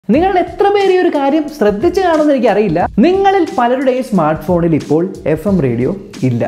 നിങ്ങൾ എത്ര പേര് ഈ ഒരു കാര്യം ശ്രദ്ധിച്ചു കാണുമെന്ന് എനിക്കറിയില്ല നിങ്ങളിൽ പലരുടെയും സ്മാർട്ട് ഫോണിൽ ഇപ്പോൾ എഫ് എം റേഡിയോ ഇല്ല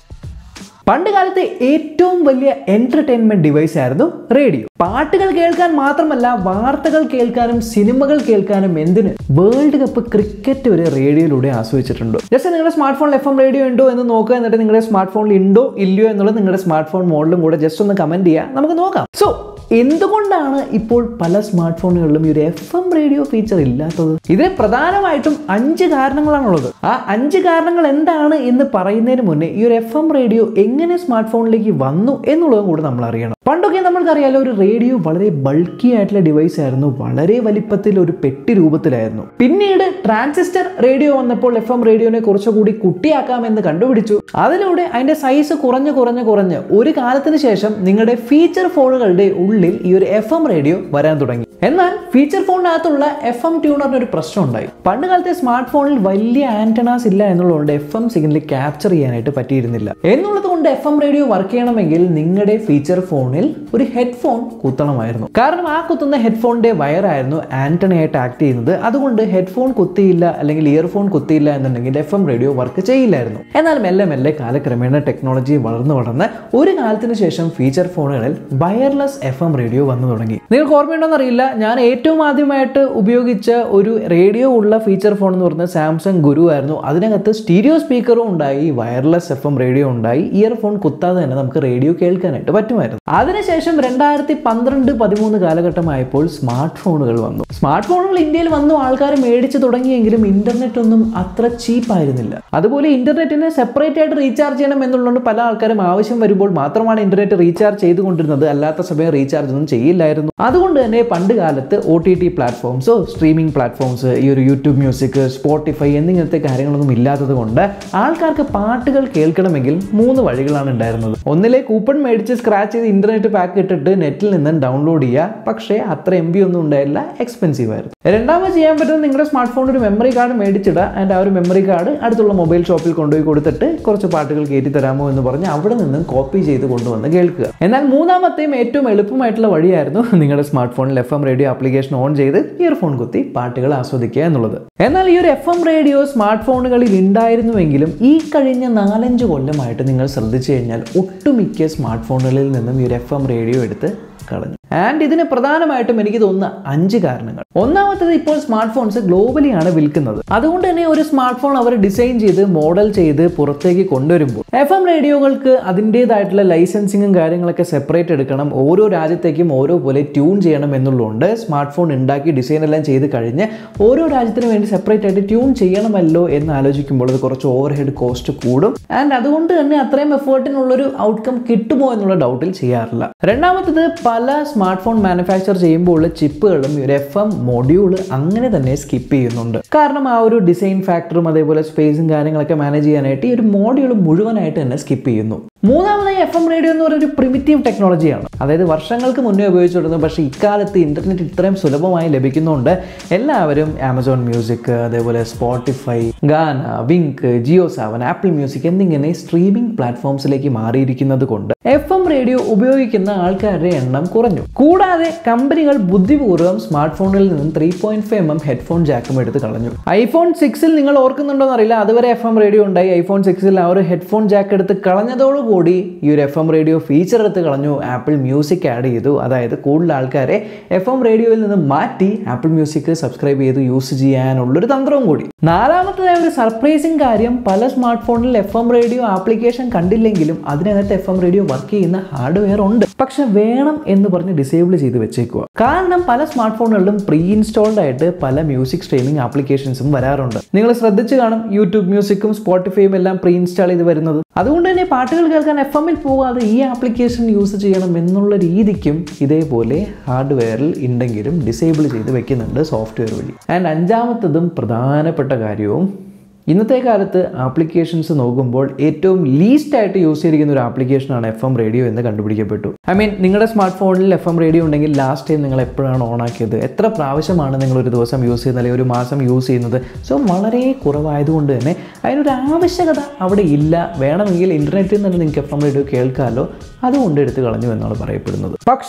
പണ്ട് കാലത്തെ ഏറ്റവും വലിയ എന്റർടൈൻമെന്റ് ഡിവൈസ് ആയിരുന്നു റേഡിയോ പാട്ടുകൾ കേൾക്കാൻ മാത്രമല്ല വാർത്തകൾ കേൾക്കാനും സിനിമകൾ കേൾക്കാനും എന്തിന് വേൾഡ് കപ്പ് ക്രിക്കറ്റ് വരെ റേഡിയോയിലൂടെ ആസ്വദിച്ചിട്ടുണ്ട് ജസ്റ്റ് നിങ്ങളുടെ സ്മാർട്ട് ഫോണിൽ എഫ് എം റേഡിയോ ഉണ്ടോ എന്ന് നോക്കുക എന്നിട്ട് നിങ്ങളുടെ സ്മാർട്ട് ഫോണിൽ ഉണ്ടോ ഇല്ലയോ എന്നുള്ളത് നിങ്ങളുടെ സ്മാർട്ട് ഫോൺ മോഡലും കൂടെ ജസ്റ്റ് ഒന്ന് കമന്റ് ചെയ്യുക നമുക്ക് നോക്കാം സോ എന്തുകൊണ്ടാണ് ഇപ്പോൾ പല സ്മാർട്ട് ഫോണുകളിലും ഈ ഒരു എഫ് എം റേഡിയോ ഫീച്ചർ ഇല്ലാത്തത് ഇതിന് പ്രധാനമായിട്ടും അഞ്ച് കാരണങ്ങളാണുള്ളത് ആ അഞ്ച് കാരണങ്ങൾ എന്താണ് എന്ന് പറയുന്നതിന് മുന്നേ ഈ ഒരു എഫ് എം റേഡിയോ എങ്ങനെ സ്മാർട്ട് ഫോണിലേക്ക് വന്നു എന്നുള്ളതും കൂടെ നമ്മൾ അറിയണം പണ്ടൊക്കെ നമ്മൾക്കറിയാലോ ഒരു റേഡിയോ വളരെ ബൾക്കി ആയിട്ടുള്ള ഡിവൈസ് ആയിരുന്നു വളരെ വലിപ്പത്തിൽ ഒരു പെട്ടി രൂപത്തിലായിരുന്നു പിന്നീട് ട്രാൻസിസ്റ്റർ റേഡിയോ വന്നപ്പോൾ എഫ് എം റേഡിയോനെ കുറച്ചുകൂടി കുട്ടിയാക്കാമെന്ന് കണ്ടുപിടിച്ചു അതിലൂടെ അതിന്റെ സൈസ് കുറഞ്ഞ് കുറഞ്ഞ് കുറഞ്ഞ് ഒരു കാലത്തിന് ശേഷം നിങ്ങളുടെ ഫീച്ചർ ഫോണുകളുടെ ഉള്ളിൽ ഈ ഒരു എഫ് എം റേഡിയോ വരാൻ തുടങ്ങി എന്നാൽ ഫീച്ചർ ഫോണിനകത്തുള്ള എഫ് എം ട്യൂണറിന് ഒരു പ്രശ്നം ഉണ്ടായി പണ്ട് കാലത്തെ സ്മാർട്ട് ഫോണിൽ വലിയ ആന്റനാസ് ഇല്ല എന്നുള്ളതുകൊണ്ട് എഫ് എം സിഗ്നൽ ക്യാപ്ചർ ചെയ്യാനായിട്ട് പറ്റിയിരുന്നില്ല എന്നുള്ളത് കൊണ്ട് എഫ് എം റേഡിയോ വർക്ക് ചെയ്യണമെങ്കിൽ നിങ്ങളുടെ ഫീച്ചർ ഫോണിൽ ഒരു ഹെഡ്ഫോൺ കുത്തണമായിരുന്നു കാരണം ആ കുത്തുന്ന ഹെഡ്ഫോണിന്റെ വയറായിരുന്നു ആന്റണയായിട്ട് ആക്ട് ചെയ്യുന്നത് അതുകൊണ്ട് ഹെഡ്ഫോൺ കുത്തിയില്ല അല്ലെങ്കിൽ ഇയർഫോൺ കുത്തിയില്ല എന്നുണ്ടെങ്കിൽ എഫ് എം റേഡിയോ വർക്ക് ചെയ്യില്ലായിരുന്നു എന്നാൽ മെല്ലെ മെല്ലെ കാലക്രമേണ ടെക്നോളജി വളർന്നു വളർന്ന് ഒരു കാലത്തിന് ശേഷം ഫീച്ചർ ഫോണുകളിൽ വയർലെസ് എഫ് എം റേഡിയോ വന്നു തുടങ്ങി നിങ്ങൾക്ക് ഓർമ്മയുണ്ടോന്ന് അറിയില്ല ഞാൻ ഏറ്റവും ആദ്യമായിട്ട് ഉപയോഗിച്ച ഒരു റേഡിയോ ഉള്ള ഫീച്ചർ ഫോൺ എന്ന് പറയുന്നത് സാംസങ് ഗുരു ആയിരുന്നു അതിനകത്ത് സ്റ്റീരിയോ സ്പീക്കറും ഉണ്ടായി വയർലെസ് എഫ് എം റേഡിയോ ഉണ്ടായി ഇയർഫോൺ കുത്താതെ തന്നെ നമുക്ക് റേഡിയോ കേൾക്കാനായിട്ട് പറ്റുമായിരുന്നു അതിനുശേഷം രണ്ടായിരത്തി പന്ത്രണ്ട് പതിമൂന്ന് കാലഘട്ടമായപ്പോൾ സ്മാർട്ട് ഫോണുകൾ വന്നു സ്മാർട്ട് ഫോണുകൾ ഇന്ത്യയിൽ വന്നു ആൾക്കാർ മേടിച്ചു തുടങ്ങിയെങ്കിലും ഇന്റർനെറ്റ് ഒന്നും അത്ര ചീപ്പ് ആയിരുന്നില്ല അതുപോലെ ഇന്റർനെറ്റിനെ സെപ്പറേറ്റ് ആയിട്ട് റീചാർജ് ചെയ്യണം എന്നുള്ളത് പല ആൾക്കാരും ആവശ്യം വരുമ്പോൾ മാത്രമാണ് ഇന്റർനെറ്റ് റീചാർജ് ചെയ്തുകൊണ്ടിരുന്നത് അല്ലാത്ത സമയം റീചാർജ് ഒന്നും ചെയ്യില്ലായിരുന്നു അതുകൊണ്ട് തന്നെ പണ്ട് കാലത്ത് ഒ ടി ടി പ്ലാറ്റ്ഫോംസോ സ്ട്രീമിംഗ് പ്ലാറ്റ്ഫോംസ് ഈ ഒരു യൂട്യൂബ് മ്യൂസിക് സ്പോട്ടിഫൈ എന്നിങ്ങനത്തെ കാര്യങ്ങളൊന്നും ഇല്ലാത്തത് കൊണ്ട് ആൾക്കാർക്ക് പാട്ടുകൾ കേൾക്കണമെങ്കിൽ മൂന്ന് വഴികളാണ് ഉണ്ടായിരുന്നത് ഒന്നിലെ കൂപ്പൺ മേടിച്ച് സ്ക്രാച്ച് ചെയ്ത് ഇന്റർനെറ്റ് പാക്ക് ഇട്ടിട്ട് നെറ്റിൽ നിന്ന് ഡൗൺലോഡ് ചെയ്യുക പക്ഷേ അത്ര എം ബി ഒന്നും ഉണ്ടായില്ല എക്സ്പെൻസീവ് ആയിരുന്നു രണ്ടാമത് ചെയ്യാൻ പറ്റുന്നത് നിങ്ങളുടെ സ്മാർട്ട് ഫോണിൽ ഒരു മെമ്മറി കാർഡ് മേടിച്ചിടുക ആൻഡ് ആ ഒരു മെമ്മറി കാർഡ് അടുത്തുള്ള മൊബൈൽ ഷോപ്പിൽ കൊണ്ടുപോയി കൊടുത്തിട്ട് കുറച്ച് പാട്ടുകൾ കയറ്റി തരാമോ എന്ന് പറഞ്ഞ് അവിടെ നിന്നും കോപ്പി ചെയ്ത് കൊണ്ടുവന്ന് കേൾക്കുക എന്നാൽ മൂന്നാമത്തെയും ഏറ്റവും എളുപ്പമായിട്ടുള്ള വഴിയായിരുന്നു നിങ്ങളുടെ സ്മാർട്ട് ഫോണിൽ F M radio application on ചെയ്ത് ഇയർഫോൺ കുത്തി പാട്ടുകൾ ആസ്വദിക്കുക എന്നുള്ളത് എന്നാൽ ഈ ഒരു എഫ് എം റേഡിയോ സ്മാർട്ട് ഫോണുകളിൽ ഉണ്ടായിരുന്നുവെങ്കിലും ഈ കഴിഞ്ഞ നാലഞ്ച് കൊല്ലമായിട്ട് നിങ്ങൾ ശ്രദ്ധിച്ചു കഴിഞ്ഞാൽ ഒട്ടുമിക്ക സ്മാർട്ട് ഫോണുകളിൽ നിന്നും ഈ ഒരു എഫ് എം റേഡിയോ എടുത്ത് കളഞ്ഞു ആൻഡ് ഇതിന് പ്രധാനമായിട്ടും എനിക്ക് തോന്നുന്ന അഞ്ച് കാരണങ്ങൾ ഒന്നാമത്തത് ഇപ്പോൾ സ്മാർട്ട് ഫോൺസ് ഗ്ലോബലിയാണ് വിൽക്കുന്നത് അതുകൊണ്ട് തന്നെ ഒരു സ്മാർട്ട് ഫോൺ അവർ ഡിസൈൻ ചെയ്ത് മോഡൽ ചെയ്ത് പുറത്തേക്ക് കൊണ്ടുവരുമ്പോൾ എഫ് എം റേഡിയോകൾക്ക് അതിൻ്റെതായിട്ടുള്ള ലൈസൻസിങ്ങും കാര്യങ്ങളൊക്കെ സെപ്പറേറ്റ് എടുക്കണം ഓരോ രാജ്യത്തേക്കും ഓരോ പോലെ ട്യൂൺ ചെയ്യണം എന്നുള്ളതുകൊണ്ട് സ്മാർട്ട് ഫോൺ ഉണ്ടാക്കി ഡിസൈൻ എല്ലാം ചെയ്ത് കഴിഞ്ഞ് ഓരോ രാജ്യത്തിന് വേണ്ടി സെപ്പറേറ്റ് ആയിട്ട് ട്യൂൺ ചെയ്യണമല്ലോ എന്ന് ആലോചിക്കുമ്പോൾ അത് കുറച്ച് ഓവർ ഹെഡ് കോസ്റ്റ് കൂടും ആൻഡ് അതുകൊണ്ട് തന്നെ അത്രയും എഫേർട്ടിനുള്ളൊരു ഔട്ട്കം കിട്ടുമോ എന്നുള്ള ഡൗട്ടിൽ ചെയ്യാറില്ല രണ്ടാമത്തത് പല സ്മാർട്ട് ഫോൺ മാനുഫാക്ചർ ചെയ്യുമ്പോൾ ഉള്ള ചിപ്പുകളും ഒരു എഫ് എം മൊഡ്യൂൾ അങ്ങനെ തന്നെ സ്കിപ്പ് ചെയ്യുന്നുണ്ട് കാരണം ആ ഒരു ഡിസൈൻ ഫാക്ടറും അതേപോലെ സ്പേസും കാര്യങ്ങളൊക്കെ മാനേജ് ചെയ്യാനായിട്ട് ഈ ഒരു മോഡ്യൂൾ മുഴുവനായിട്ട് തന്നെ സ്കിപ്പ് ചെയ്യുന്നു മൂന്നാമതായി എഫ് എം റേഡിയോ എന്ന് പറയുന്ന ഒരു പ്രിമിറ്റീവ് ടെക്നോളജിയാണ് അതായത് വർഷങ്ങൾക്ക് മുന്നേ ഉപയോഗിച്ചിരുന്നു പക്ഷേ ഇക്കാലത്ത് ഇന്റർനെറ്റ് ഇത്രയും സുലഭമായി ലഭിക്കുന്നതുകൊണ്ട് എല്ലാവരും ആമസോൺ മ്യൂസിക് അതേപോലെ Spotify Gaana Wynk Jio Saavn Apple music എന്നിങ്ങനെ സ്ട്രീമിംഗ് പ്ലാറ്റ്ഫോംസിലേക്ക് മാറിയിരിക്കുന്നത് കൊണ്ട് എഫ് എം റേഡിയോ ഉപയോഗിക്കുന്ന ആൾക്കാരുടെ എണ്ണം കുറഞ്ഞു കൂടാതെ കമ്പനികൾ ബുദ്ധിപൂർവ്വം സ്മാർട്ട് ഫോണിൽ നിന്നും three point five M M headphone ജാക്കും എടുത്ത് കളഞ്ഞു ഐഫോൺ സിക്സിൽ നിങ്ങൾ ഓർക്കുന്നുണ്ടോ എന്നറിയില്ല അതുവരെ എഫ് എം റേഡിയോ ഉണ്ടായി ഐഫോൺ സിക്സിൽ ആ ഒരു ഹെഡ്ഫോൺ ജാക്ക് എടുത്ത് കളഞ്ഞതോടുകൂടി ഈ ഒരു എഫ് എം റേഡിയോ ഫീച്ചർ എടുത്ത് കളഞ്ഞു ആപ്പിൾ മ്യൂസിക് ആഡ് ചെയ്തു അതായത് കൂടുതൽ ആൾക്കാരെ എഫ് എം റേഡിയോയിൽ നിന്ന് മാറ്റി ആപ്പിൾ മ്യൂസിക് സബ്സ്ക്രൈബ് ചെയ്ത് യൂസ് ചെയ്യാനുള്ളൊരു തന്ത്രവും കൂടി നാലാമത്തതായ ഒരു സർപ്രൈസിങ് കാര്യം പല സ്മാർട്ട് ഫോണിൽ എഫ് എം റേഡിയോ ആപ്ലിക്കേഷൻ കണ്ടില്ലെങ്കിലും അതിനകത്ത് എഫ് എം റേഡിയോ വർക്ക് ചെയ്യുന്ന ഹാർഡ്വെയർ ഉണ്ട് പക്ഷെ വേണം എന്ന് പറഞ്ഞ് ഡിസേബിൾ ചെയ്ത് വെച്ചേക്കുക കാരണം പല സ്മാർട്ട് ഫോണുകളിലും പ്രീ ഇൻസ്റ്റാൾഡ് ആയിട്ട് പല മ്യൂസിക് സ്ട്രീമിംഗ് ആപ്ലിക്കേഷൻസും വരാറുണ്ട് നിങ്ങൾ ശ്രദ്ധിച്ചു കാണും യൂട്യൂബ് മ്യൂസിക്കും സ്പോട്ടിഫൈയും എല്ലാം പ്രീ ഇൻസ്റ്റാൾ ചെയ്ത് വരുന്നത് അതുകൊണ്ട് തന്നെ പാട്ടുകൾ കേൾക്കാൻ എഫ് എമ്മിൽ പോകാതെ ഈ ആപ്ലിക്കേഷൻ യൂസ് ചെയ്യണം എന്നുള്ള രീതിക്കും ഇതേപോലെ ഹാർഡ്വെയറിൽ ഉണ്ടെങ്കിലും ഡിസേബിൾ ചെയ്ത് വെക്കുന്നുണ്ട് സോഫ്റ്റ്വെയർ വഴി ആൻഡ് അഞ്ചാമത്തതും പ്രധാനപ്പെട്ട കാര്യവും ഇന്നത്തെ കാലത്ത് ആപ്ലിക്കേഷൻസ് നോക്കുമ്പോൾ ഏറ്റവും ലീസ്റ്റ് ആയിട്ട് യൂസ് ചെയ്തിരിക്കുന്ന ഒരു ആപ്ലിക്കേഷനാണ് എഫ് എം റേഡിയോ എന്ന് കണ്ടുപിടിക്കപ്പെട്ടു ഐ മീൻ നിങ്ങളുടെ സ്മാർട്ട് ഫോണിൽ എഫ് എം റേഡിയോ ഉണ്ടെങ്കിൽ ലാസ്റ്റ് ടൈം നിങ്ങൾ എപ്പോഴാണ് ഓൺ ആക്കിയത് എത്ര പ്രാവശ്യമാണ് നിങ്ങൾ ഒരു ദിവസം യൂസ് ചെയ്യുന്നത് അല്ലെങ്കിൽ ഒരു മാസം യൂസ് ചെയ്യുന്നത് സോ വളരെ കുറവായതുകൊണ്ട് തന്നെ അതിനൊരു ആവശ്യകത അവിടെ ഇല്ല വേണമെങ്കിൽ ഇൻ്റർനെറ്റിൽ നിന്ന് നിങ്ങൾക്ക് എഫ് എം റേഡിയോ കേൾക്കാമല്ലോ അതുകൊണ്ട് എടുത്ത് കളഞ്ഞു എന്നാണ് പറയപ്പെടുന്നത് പക്ഷേ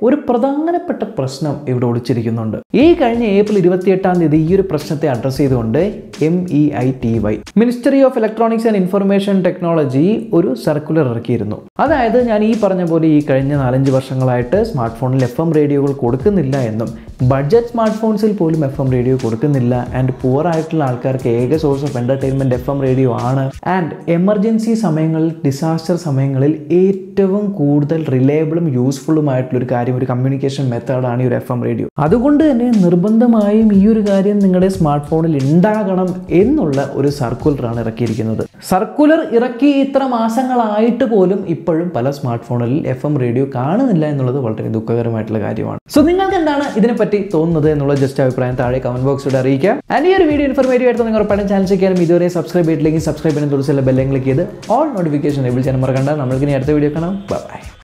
ഒരു പ്രധാനപ്പെട്ട പ്രശ്നം ഇവിടെ ഒളിച്ചിരിക്കുന്നുണ്ട് ഈ കഴിഞ്ഞ ഏപ്രിൽ ഇരുപത്തിയെട്ടാം തീയതി ഈ ഒരു പ്രശ്നത്തെ അഡ്രസ് ചെയ്തുകൊണ്ട് M E I T Y ministry of electronics and information technology ഒരു സർക്കുലർ ഇറക്കിയിരുന്നു അതായത് ഞാൻ ഈ പറഞ്ഞ പോലെ ഈ കഴിഞ്ഞ നാലഞ്ച് വർഷങ്ങളായിട്ട് സ്മാർട്ട് ഫോണിൽ എഫ് എം റേഡിയോകൾ കൊടുക്കുന്നില്ല എന്നും ബഡ്ജറ്റ് സ്മാർട്ട് ഫോൺസിൽ പോലും എഫ് എം റേഡിയോ കൊടുക്കുന്നില്ല ആൻഡ് പുവർ ആയിട്ടുള്ള ആൾക്കാർക്ക് ഏക source of entertainment F M radio ആണ് ആൻഡ് എമർജൻസി സമയങ്ങളിൽ ഡിസാസ്റ്റർ സമയങ്ങളിൽ ഏറ്റവും കൂടുതൽ റിലയബിളും യൂസ്ഫുള്ളുമായിട്ടുള്ള ഒരു കാര്യം ഒരു കമ്മ്യൂണിക്കേഷൻ മെത്തേഡാണ് ഈ ഒരു എഫ് എം റേഡിയോ അതുകൊണ്ട് തന്നെ നിർബന്ധമായും ഈ ഒരു കാര്യം നിങ്ങളുടെ സ്മാർട്ട് ഫോണിൽ ഉണ്ടാകണം എന്നുള്ള ഒരു സർക്കുലറാണ് ഇറക്കിയിരിക്കുന്നത് സർക്കുലർ ഇറക്കി ഇത്ര മാസങ്ങളായിട്ട് പോലും ഇപ്പോഴും പല സ്മാർട്ട് ഫോണിൽ എഫ് എം റേഡിയോ കാണുന്നില്ല എന്നുള്ളത് വളരെ ദുഃഖകരമായിട്ടുള്ള കാര്യമാണ് സോ നിങ്ങൾക്ക് എന്താണ് ഇതിനെപ്പറ്റി തോന്നുന്നത് എന്നുള്ള ജസ്റ്റ് അഭിപ്രായം താഴെ കമന്റ് ബോക്സിലൂടെ അറിയിക്കാം ആൻഡ് ഈ ഒരു വീഡിയോ ഇൻഫർമേറ്റീവ് ആയിട്ട് നിങ്ങൾ ഉറപ്പായിട്ടും ചാനൽ ചെയ്യാനും ഇതുവരെ സബ്സ്ക്രൈബ് ചെയ്തില്ലെങ്കിൽ സബ്സ്ക്രൈബ് ചെയ്യാൻ തുടച്ചുള്ള ബെല്ലും ക്ലിക്ക് ചെയ്ത് ഓൾ നോട്ടിഫിക്കേഷൻ എബിൾ ചെയ്യാൻ മറക്കണ്ട നമ്മൾക്ക് ഇനി അടുത്ത വീഡിയോ കാണാം ബൈ